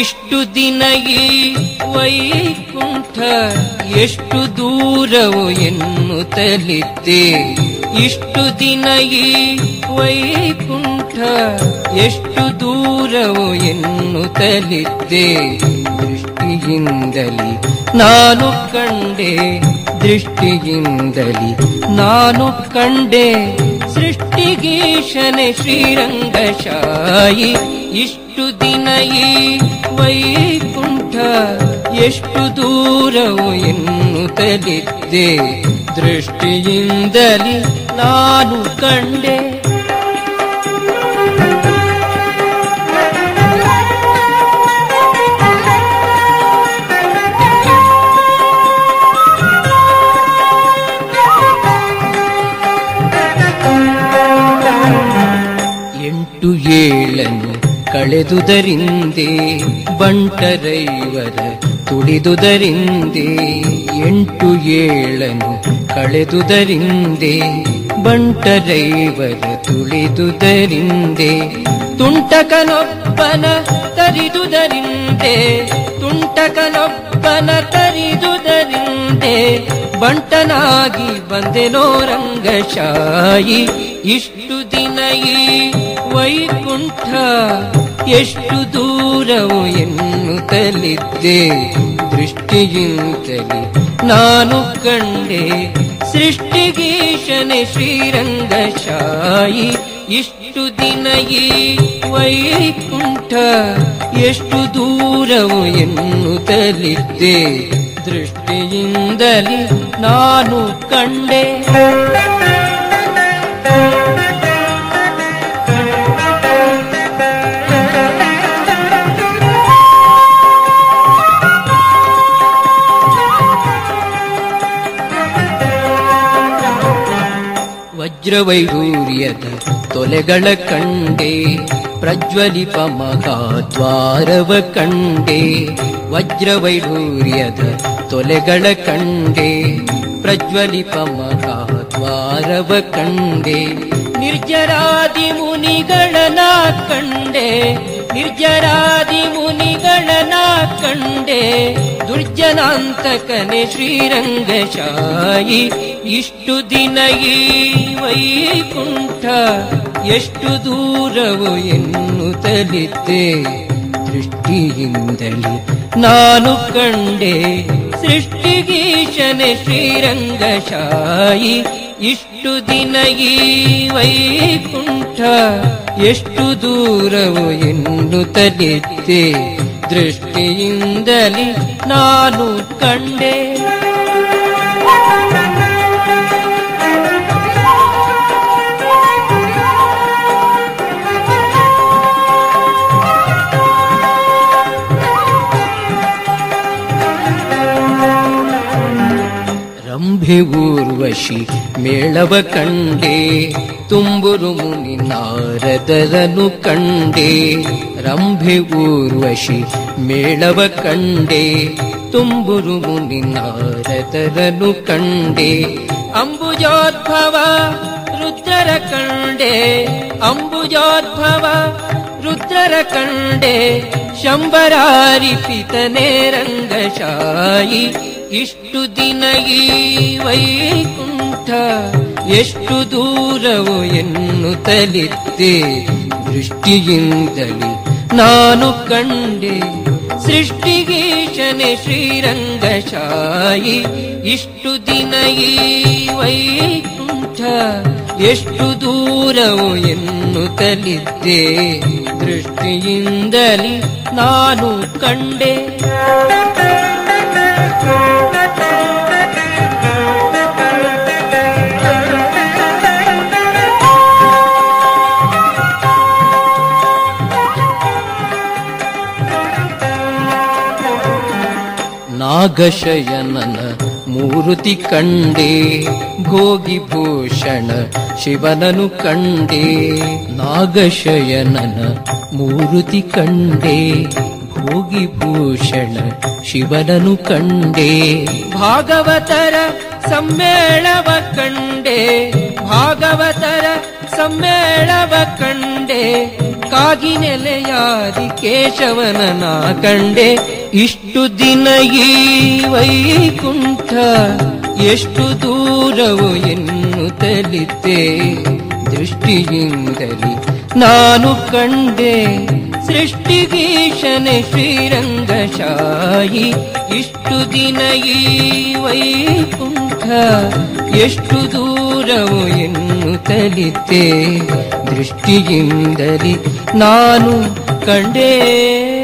ಇಷ್ಟು ದಿನ ಈ ವೈಕುಂಠ ಎಷ್ಟು ದೂರವು ಎನ್ನುತ್ತಲಿದ್ದೆ ಇಷ್ಟು ದಿನ ಈ ವೈಕುಂಠ ಎಷ್ಟು ದೂರವು ಎನ್ನುತ್ತಲಿದ್ದೆ ದೃಷ್ಟಿಯಿಂದಲಿ ನಾನು ಕಂಡೆ ದೃಷ್ಟಿಯಿಂದಲಿ ನಾನು ಕಂಡೆ ಸೃಷ್ಟಿಗೀಶನೆ ಶ್ರೀರಂಗಶಾಯಿ ಇಷ್ಟು ದಿನ ಈ ವೈಕುಂಠ ಎಷ್ಟು ದೂರವು ಎನ್ನುತ್ತಲಿದ್ದೆ ದೃಷ್ಟಿಯಿಂದಲಿ ನಾನು ಕಂಡೆ ಎಂಟು ಏಳನ್ನು ಕಳೆದುದರಿಂದೆ ಬಂಟರೈವರ ತುಳಿದುದರಿಂದೆ ಎಂಟು ಏಳನ್ನು ಕಳೆದುದರಿಂದೆ ಬಂಟರೈವರ ತುಳಿದುದರಿಂದೆ ತುಂಟಕನೊಬ್ಬನ ತರಿದುದರಿಂದೆ ತುಂಟಕನೊಬ್ಬನ ತರಿದುದರಿಂದೆ ಬಂಟನಾಗಿ ಬಂದೆನೋ ರಂಗಶಾಯಿ ಇಷ್ಟು ದಿನ ಈ ವೈಕುಂಠ ಎಷ್ಟು ದೂರವು ಎನ್ನುತ್ತಲಿದ್ದೆ ದೃಷ್ಟಿಯಿಂದಲಿ ನಾನು ಕಂಡೆ ಸೃಷ್ಟಿಗೀಶನೆ ಶ್ರೀರಂಗಶಾಯಿ ಇಷ್ಟು ದಿನ ಈ ವೈಕುಂಠ ಎಷ್ಟು ದೂರವು ಎನ್ನುತ್ತಲಿದ್ದೆ ದೃಷ್ಟಿಯಿಂದಲಿ ನಾನು ಕಂಡೆ ವಜ್ರವೈಡೂರ್ಯದ ತೊಲೆಗಳ ಕಂಡೆ ಪ್ರಜ್ವಲಿಪ ಮಹಾದ್ವಾರವ ಕಂಡೆ ವಜ್ರವೈಡೂರ್ಯದ ತೊಲೆಗಳ ಕಂಡೆ ಪ್ರಜ್ವಲಿಪ ಮಹಾದ್ವಾರವ ಕಂಡೆ ನಿರ್ಜರಾದಿ ಮುನಿಗಳನ ಕಂಡೆ ನಿರ್ಜರಾದಿ ಮುನಿಗಳನ ಕಂಡೆ ದುರ್ಜನಾಂತಕನೆ ಶ್ರೀರಂಗಶಾಯಿ ಇಷ್ಟು ದಿನ ಈ ವೈಕುಂಠ ಎಷ್ಟು ದೂರವು ಎನ್ನುತ್ತಲಿದ್ದೆ ದೃಷ್ಟಿಯಿಂದಲೇ ನಾನು ಕಂಡೆ ಸೃಷ್ಟಿಗೀಶನೆ ಶ್ರೀರಂಗಶಾಯಿ ಇಷ್ಟು ದಿನ ಈ ವೈಕುಂಠ ಎಷ್ಟು ದೂರವು ಎನ್ನುತ್ತಲಿದ್ದೆ ದೃಷ್ಟಿಯಿಂದಲೇ ನಾನು ಕಂಡೆ ರಂಭೆ ಊರ್ವಶಿ ಮೇಳವ ಕಂಡೆ ತುಂಬುರು ಮುನಿ ನಾರದರನು ಕಂಡೆ ರಂಭೆ ಊರ್ವಶಿ ಮೇಳವ ಕಂಡೆ ತುಂಬುರು ಮುನಿ ನಾರದರನು ಕಂಡೆ ಅಂಬುಜೋದ್ಭವ ರುದ್ರರ ಕಂಡೆ ಅಂಬುಜೋದ್ಭವ ರುದ್ರರ ಕಂಡೆ ಶಂಬರಾರಿಪಿತನೇ ರಂಗಶಾಯಿ ಇಷ್ಟು ದಿನ ಈ ವೈಕುಂಠ ಎಷ್ಟು ದೂರವು ಎನ್ನುತ್ತಲಿದ್ದೆ ದೃಷ್ಟಿಯಿಂದಲೇ ನಾನು ಕಂಡೆ ಸೃಷ್ಟಿಗೀಶನೆ ಶ್ರೀರಂಗಶಾಯಿ ಇಷ್ಟು ದಿನ ಈ ವೈಕುಂಠ ಎಷ್ಟು ದೂರವು ಎನ್ನುತ್ತಲಿದ್ದೆ ದೃಷ್ಟಿಯಿಂದಲೇ ನಾನು ಕಂಡೆ ನಾಗಶಯನನ ಮೂರುತಿ ಕಂಡೆ ಭೋಗಿ ಭೂಷಣ ಶಿವನನು ಕಂಡೆ ನಾಗಶಯನನ ಮೂರುತಿ ಕಂಡೆ ಭೋಗಿ ಭೂಷಣ ಶಿವನನು ಕಂಡೆ ಭಾಗವತರ ಸಮ್ಮೇಳವ ಕಂಡೆ ಭಾಗವತರ ಸುರರ ಸಮ್ಮೇಳವ ಕಂಡೆ ಕಾಗಿ ನೆಲೆಯಾದಿ ಕೇಶವನ ನಾ ಕಂಡೆ ಇಷ್ಟು ದಿನ ಈ ವೈಕುಂಠ ಎಷ್ಟು ದೂರವು ಎನ್ನುತ್ತಲಿದ್ದೆ ದೃಷ್ಟಿಯಿಂದಲಿ ನಾನು ಕಂಡೆ ಸೃಷ್ಟಿಗೀಶನೆ ಶ್ರೀರಂಗಶಾಯಿ ಇಷ್ಟು ದಿನ ಈ ವೈಕುಂಠ ಎಷ್ಟು ದೂರವು ಎನ್ನುತ್ತಲಿದ್ದೆ ದೃಷ್ಟಿಯಿಂದಲಿ ನಾನು ಕಂಡೇ